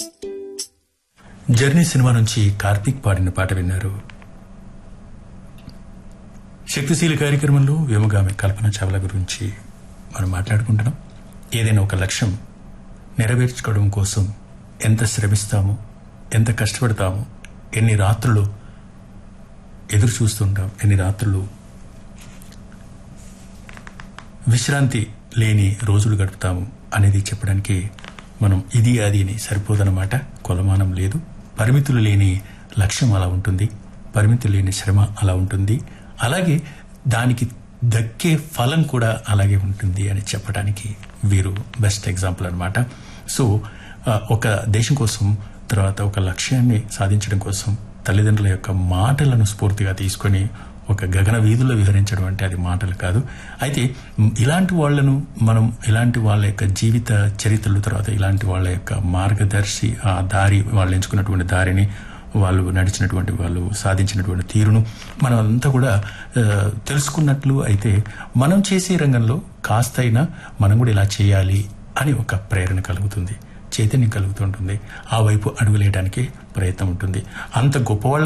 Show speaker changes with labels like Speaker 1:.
Speaker 1: journey cinema నుంచి కార్తీక్ పాడిన పాట విన్నారు శక్తిశీల కార్యక్రమంలో వ్యోమగామి కల్పన చావ్లా గురించి మనం మాట్లాడుకుంటున్నాం ఏదైనా ఒక లక్ష్యం నెరవేర్చుకోవడం కోసం ఎంత శ్రమిస్తామో ఎంత కష్టపడతామో ఎన్ని రాత్రులు ఎదురు చూస్తుంటాం ఎన్ని రాత్రులు విశ్రాంతి లేని రోజులు గడుపుతాము అనేది చెప్పడానికి మనం ఇది అది అని సరిపోదన్నమాట కొలమానం లేదు పరిమితులు లేని లక్ష్యం అలా ఉంటుంది పరిమితులు లేని శ్రమ అలా ఉంటుంది అలాగే దానికి దక్కే ఫలం కూడా అలాగే ఉంటుంది అని చెప్పడానికి వీరు బెస్ట్ ఎగ్జాంపుల్ అనమాట సో ఆ, ఒక దేశం కోసం తర్వాత ఒక లక్ష్యాన్ని సాధించడం కోసం తల్లిదండ్రుల యొక్క మాటలను స్ఫూర్తిగా తీసుకొని ఒక గగన వీధుల్లో విహరించడం అంటే అది మాటలు కాదు అయితే మ్, ఇలాంటి వాళ్లను మనం ఇలాంటి వాళ్ళ యొక్క జీవిత చరిత్రలు తర్వాత ఇలాంటి వాళ్ళ యొక్క మార్గదర్శి ఆ దారి వాళ్ళు ఎంచుకున్నటువంటి దారిని వాళ్ళు నడిచినటువంటి వాళ్ళు సాధించినటువంటి తీరును మనం అంతా కూడా ఆ, తెలుసుకున్నట్లు అయితే మనం చేసే రంగంలో కాస్తైనా మనం కూడా ఇలా చేయాలి అని ఒక ప్రేరణ కలుగుతుంది చైతన్యం కలుగుతుంటుంది ఆ వైపు అడుగులేయడానికి ప్రయత్నం ఉంటుంది అంత గొప్పవాళ్ళ